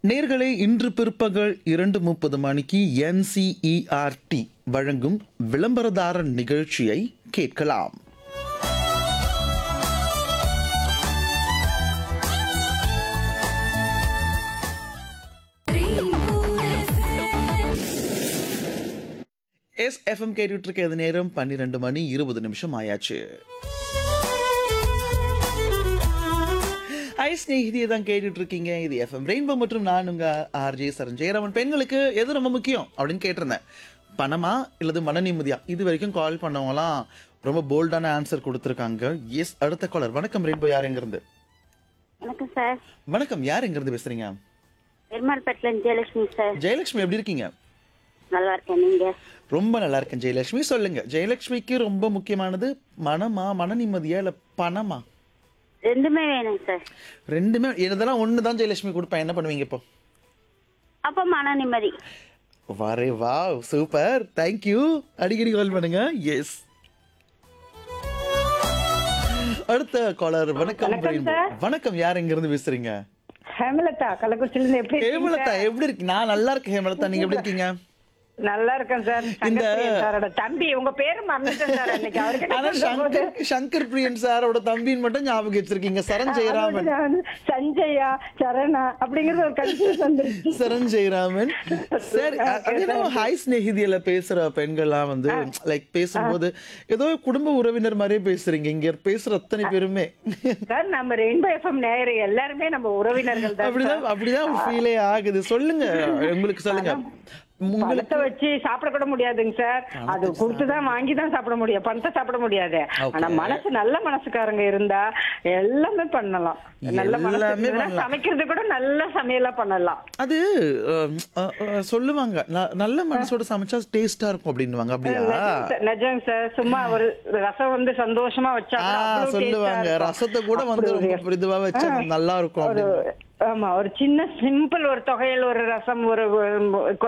நேர்களே இன்று பிற்பகல் இரண்டு முப்பது மணிக்கு என்சிஇஆர்டி வழங்கும் விளம்பரதாரர் நிகழ்ச்சியை கேட்கலாம் எஸ் எஃப்எம் கேட்டுட்டு இருக்கிறது நேரம் பன்னிரெண்டு மணி இருபது நிமிஷம் ஆயாச்சு ஐ ஸ்நேகிதியை தான் கேட்டுட்டு இருக்கீங்க இது எஃப்எம் ரெயின்போ மற்றும் நான் உங்க ஆர்ஜே சரண் ஜெயராமன் பெண்களுக்கு எது ரொம்ப முக்கியம் அப்படின்னு கேட்டிருந்தேன் பணமா இல்லது மன நிம்மதியா இது வரைக்கும் கால் பண்ணவங்களாம் ரொம்ப போல்டான ஆன்சர் கொடுத்துருக்காங்க எஸ் அடுத்த காலர் வணக்கம் ரெயின்போ யார் எங்கிருந்து வணக்கம் சார் வணக்கம் யார் எங்கிருந்து பேசுறீங்க பெருமாள்பேட்டில ஜெயலட்சுமி சார் ஜெயலட்சுமி எப்படி இருக்கீங்க நல்லா இருக்கேன் நீங்க ரொம்ப நல்லா இருக்கேன் ஜெயலட்சுமி சொல்லுங்க ஜெயலட்சுமிக்கு ரொம்ப முக்கியமானது மனமா மன நிம்மதியா இல்ல பணமா ரெண்டுமே வேணும் சார் ரெண்டுமே இதெல்லாம் ஒன்று தான் ஜெயலட்சுமி கொடுப்பேன் என்ன பண்ணுவீங்க இப்போ அப்ப மன நிம்மதி வரே வா சூப்பர் தேங்க்யூ அடிக்கடி கால் பண்ணுங்க எஸ் அடுத்த காலர் வணக்கம் ரெயின்போ. வணக்கம் யார் எங்க இருந்து பேசுறீங்க ஹேமலதா கள்ளக்குறிச்சில இருந்து எப்படி இருக்கீங்க? ஹேமலதா எப்படி இருக்கு நான் நல்லா இருக்கேன் ஹேமலதா நீங்க எப்படி இருக்கீங்க நல்லா இருக்கேன் சார் இந்த- சங்கர் சாரோட தம்பி உங்க பேரு மறந்துட்டேன் சார் அன்னைக்கு அவர்கிட்ட ஆனா சொல்லும்போது சங்கர் சங்கர் பிரியன் சாரோட தம்பின்னு மட்டும் ஞாபகம் வச்சிருக்கீங்க சரண் ஜெயராமன் நான் சஞ்சயா சரணா அப்படிங்கறது ஒரு கன்ஃபியூஸ் வந்துருச்சு சரண் ஜெயராமன் சரி ஹாய் ஸ்நேகிதியில பேசுற பெண்கள்லாம் வந்து லைக் பேசும்போது ஏதோ குடும்ப உறவினர் மாதிரியே பேசுறீங்க இங்க பேசுற அத்தனை பேருமே சார் நம்ம ரெயின்போ எஃப்எம் நேயர் எல்லாருமே நம்ம உறவினர்கள் தான் அப்படிதான் அப்படிதான் ஒரு ஃபீலே ஆகுது சொல்லுங்க உங்களுக்கு சொல்லுங்க உங்களுக்கு பணத்தை வச்சு சாப்பிட கூட முடியாதுங்க சார் அது கொடுத்துதான் வாங்கி தான் சாப்பிட முடியும் பணத்தை சாப்பிட முடியாது Okay. ஆனா மனசு நல்ல மனசுக்காரங்க இருந்தா எல்லாமே பண்ணலாம் நல்ல மனசு எல்லாமே இருந்தா பண்ணலாம். சமைக்கிறது கூட நல்ல சமையலா பண்ணலாம் அது அஹ், அஹ், அஹ், சொல்லுவாங்க ந- நல்ல மனசோட சமைச்சா டேஸ்டா இருக்கும் அப்படின்னுவாங்க அப்படியா நிஜம் சார் சும்மா ஒரு ரசம் வந்து சந்தோஷமா வச்சா ஆ கூட அவ்வளவு taste ஆ சொல்லுவாங்க இருக்கும். ரசத்தை கூட வந்து அப்படி ஒரு- ரொம்ப இதுவா வச்சா நல்லா இருக்கும் ஒரு அப்படின்னு ஆமா ஒரு சின்ன சிம்பிள் ஒரு தொகையில் ஒரு ரசம் ஒரு